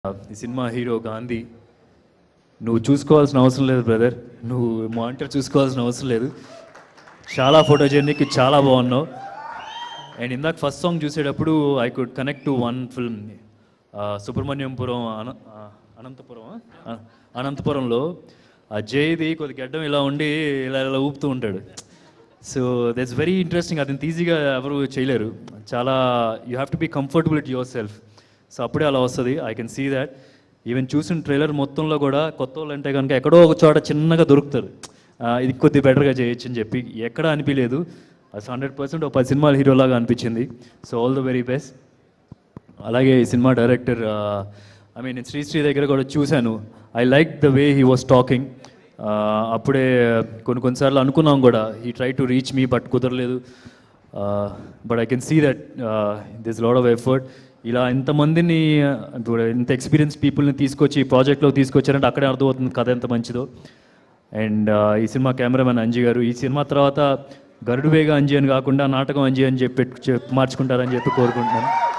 ఈ cinema hero Gandhi నువ్వు చూసుకోవాల్సిన అవసరం లేదు బ్రదర్ నువ్వు మానిటర్ చూసుకోవాల్సిన అవసరం లేదు చాలా ఫోటోజెనిక్ చాలా బాగున్నావు అండ్ ఇందాక ఫస్ట్ సాంగ్ చూసేటప్పుడు I could connect to one film Subramaniapuram అన ఆ, అనంతపురం ఆ? అనంతపురంలో ఆ జైది కొద్ది గడ్డం ఇలా ఉండి ఇలా ఇలా ఊపుతూ ఉంటాడు సో దట్స్ వెరీ ఇంట్రెస్టింగ్ అది ఈజీగా ఎవరు చేయలేరు చాలా you have to be comfortable it yourself so అప్పుడే అలా వస్తుంది I can see that even చూసిన ట్రైలర్ మొత్తంలో కూడా కొత్త వాళ్ళు అంటే కనుక ఎక్కడో ఒక చోట చిన్నగా దొరుకుతారు ఆ, ఇది కొద్ది బెటర్గా చేయొచ్చు అని చెప్పి ఎక్కడ అనిపించలేదు అది హండ్రెడ్ పర్సెంట్ ఒక పది సినిమాల హీరోలాగా అనిపించింది so all the very best అలాగే ఈ సినిమా డైరెక్టర్ ఐ మీన్ శ్రీశ్రీ దగ్గర కూడా చూశాను I like the way he was talking అప్పుడే కొన్ని కొన్నిసార్లు అనుకున్నాం కూడా ఈ ట్రై టు రీచ్ మీ బట్ కుదరలేదు but I can see that this lot of effort ఇలా ఇంతమందిని uh, ఇప్పుడు ఇంత ఎక్స్పీరియన్స్ పీపుల్ని తీసుకొచ్చి ఈ ప్రాజెక్ట్లో తీసుకొచ్చారంటే అక్కడే అర్థమవుతుంది కథ ఎంత మంచిదో అండ్ ఈ సినిమా కెమెరామెన్ అంజీ గారు ఈ సినిమా తర్వాత గరుడు వేగ అంజీ అని కాకుండా నాటకం అంజీ అని చెప్పి చెప్పి మార్చుకుంటారని చెప్పి కోరుకుంటున్నాను